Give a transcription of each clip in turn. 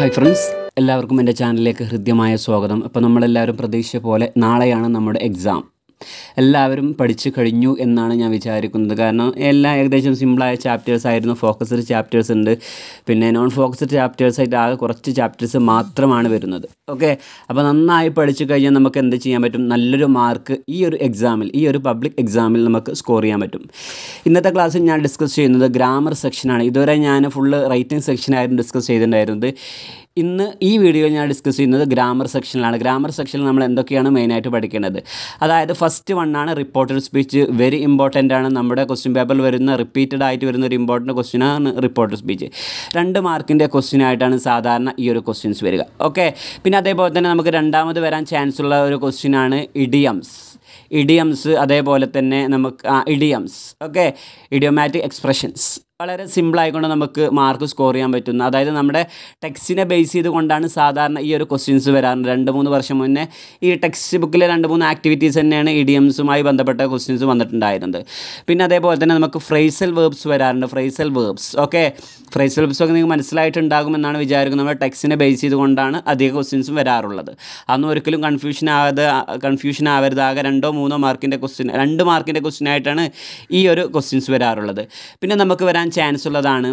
hi friends എല്ലാവർക്കും എൻ്റെ ചാനലിലേക്ക് ഹൃദ്യമായ സ്വാഗതം അപ്പോൾ നമ്മളെല്ലാവരും പ്രതീക്ഷിച്ച പോലെ നാളെയാണ് നമ്മുടെ എക്സാം എല്ലാവരും പഠിച്ചു കഴിഞ്ഞു എന്നാണ് ഞാൻ വിചാരിക്കുന്നത് കാരണം എല്ലാം ഏകദേശം സിമ്പിളായ ചാപ്റ്റേഴ്സ് ആയിരുന്നു ഫോക്കസ്ഡ് ചാപ്റ്റേഴ്സ് ഉണ്ട് പിന്നെ നോൺ ഫോക്കസ്ഡ് ചാപ്റ്റേഴ്സ് ആയിട്ട് ആകെ കുറച്ച് ചാപ്റ്റേഴ്സ് മാത്രമാണ് വരുന്നത് ഓക്കെ അപ്പോൾ നന്നായി പഠിച്ചു കഴിഞ്ഞാൽ നമുക്ക് എന്ത് ചെയ്യാൻ പറ്റും നല്ലൊരു മാർക്ക് ഈ ഒരു എക്സാമിൽ ഈ ഒരു പബ്ലിക് എക്സാമിൽ നമുക്ക് സ്കോർ ചെയ്യാൻ പറ്റും ഇന്നത്തെ ക്ലാസ്സിൽ ഞാൻ ഡിസ്കസ് ചെയ്യുന്നത് ഗ്രാമർ സെക്ഷനാണ് ഇതുവരെ ഞാൻ ഫുള്ള് റൈറ്റിംഗ് സെക്ഷനായിരുന്നു ഡിസ്കസ് ചെയ്തിട്ടുണ്ടായിരുന്നത് ഇന്ന് ഈ വീഡിയോയിൽ ഞാൻ ഡിസ്കസ് ചെയ്യുന്നത് ഗ്രാമർ സെക്ഷനിലാണ് ഗ്രാമർ സെക്ഷനിൽ നമ്മൾ എന്തൊക്കെയാണ് മെയിനായിട്ട് പഠിക്കേണ്ടത് അതായത് ഫസ്റ്റ് വണ്ണാണ് റിപ്പോർട്ടഡ് സ്പീച്ച് വെരി ഇമ്പോർട്ടൻ്റ് ആണ് നമ്മുടെ ക്വസ്റ്റ്യൻ പേപ്പറിൽ വരുന്ന റിപ്പീറ്റഡ് ആയിട്ട് വരുന്ന ഒരു ഇമ്പോർട്ടൻറ്റ് ക്വസ്റ്റ്യനാണ് റിപ്പോർട്ടഡ് സ്പീച്ച് രണ്ട് മാർക്കിൻ്റെ ക്വസ്റ്റ്യൻ ആയിട്ടാണ് സാധാരണ ഈ ഒരു ക്വസ്റ്റ്യൻസ് വരിക ഓക്കെ പിന്നെ അതേപോലെ തന്നെ നമുക്ക് രണ്ടാമത് വരാൻ ചാൻസ് ഉള്ള ഒരു ക്വസ്റ്റ്യനാണ് ഇഡിയംസ് ഇഡിയംസ് അതേപോലെ തന്നെ നമുക്ക് ഇഡിയംസ് ഓക്കെ ഇഡിയോമാറ്റിക് എക്സ്പ്രഷൻസ് വളരെ സിമ്പിളായിക്കൊണ്ട് നമുക്ക് മാർക്ക് സ്കോർ ചെയ്യാൻ പറ്റുന്ന അതായത് നമ്മുടെ ടെക്സ്റ്റിനെ ബേസ് ചെയ്തുകൊണ്ടാണ് സാധാരണ ഈ ഒരു ക്വസ്റ്റ്യൻസ് വരാറുണ്ട് രണ്ട് മൂന്ന് വർഷം മുന്നേ ഈ ടെക്സ്റ്റ് ബുക്കിലെ രണ്ട് മൂന്ന് ആക്ടിവിറ്റീസ് തന്നെയാണ് ഇഡിയംസുമായി ബന്ധപ്പെട്ട ക്വസ്റ്റ്യൻസ് വന്നിട്ടുണ്ടായിരുന്നത് പിന്നെ അതേപോലെ തന്നെ നമുക്ക് ഫ്രൈസൽ വേർബ്സ് വരാറുണ്ട് phrasal verbs okay phrasal verbs ഒക്കെ നിങ്ങൾക്ക് മനസ്സിലായിട്ടുണ്ടാകുമെന്നാണ് വിചാരിക്കുന്നത് നമ്മുടെ ടെക്സ്റ്റിനെ ബേസ് ചെയ്തുകൊണ്ടാണ് അധിക ക്വസ്റ്റ്യൻസും വരാറുള്ളത് അതൊന്നും ഒരിക്കലും കൺഫ്യൂഷൻ ആകാതെ കൺഫ്യൂഷൻ ആവരുത് ആകെ രണ്ടോ മൂന്നോ മാർക്കിൻ്റെ ക്വസ്റ്റ്യൻ രണ്ട് മാർക്കിൻ്റെ ക്വസ്റ്റ്യൻ ആയിട്ടാണ് ഈ ഒരു ക്വസ്റ്റ്യൻസ് വരാറുള്ളത് പിന്നെ നമുക്ക് വരാൻ ചാൻസ് ഉള്ളതാണ്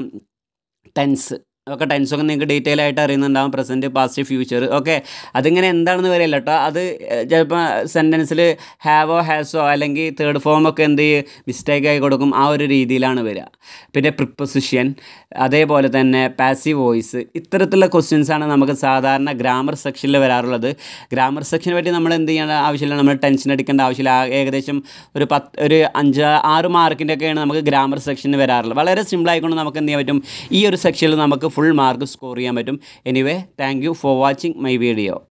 ടെൻസ് ഒക്കെ ടെൻസൊക്കെ നിങ്ങൾക്ക് ഡീറ്റെയിൽ ആയിട്ട് അറിയുന്നുണ്ടാവും പ്രസൻറ്റ് പാസ്റ്റ് ഫ്യൂച്ചർ ഓക്കെ അതിങ്ങനെ എന്താണെന്ന് വരില്ല കേട്ടോ അത് ചിലപ്പോൾ സെൻറ്റൻസിൽ ഹാവോ ഹാസോ അല്ലെങ്കിൽ തേർഡ് ഫോം ഒക്കെ എന്ത് ചെയ്യും മിസ്റ്റേക്ക് ആയി കൊടുക്കും ആ ഒരു രീതിയിലാണ് വരിക പിന്നെ പ്രിപ്പൊസിഷൻ അതേപോലെ തന്നെ പാസീവ് വോയിസ് ഇത്തരത്തിലുള്ള ക്വസ്റ്റ്യൻസാണ് നമുക്ക് സാധാരണ ഗ്രാമർ സെക്ഷനിൽ വരാറുള്ളത് ഗ്രാമർ സെക്ഷനെ പറ്റി നമ്മൾ എന്ത് ചെയ്യേണ്ട ആവശ്യമില്ല നമ്മൾ ടെൻഷൻ അടിക്കേണ്ട ആവശ്യമില്ല ആ- ഏകദേശം ഒരു പത്ത് ഒരു അഞ്ച് ആറ് മാർക്കിൻ്റെ ഒക്കെയാണ് നമുക്ക് ഗ്രാമർ സെക്ഷന് വരാറുള്ളത് വളരെ സിമ്പിൾ ആയിക്കൊണ്ട് നമുക്ക് എന്ത് ചെയ്യാൻ പറ്റും ഈ ഒരു സെക്ഷനിൽ നമുക്ക് ഫുൾ മാർക്ക് സ്കോർ ചെയ്യാൻ പറ്റും anyway thank you for watching my video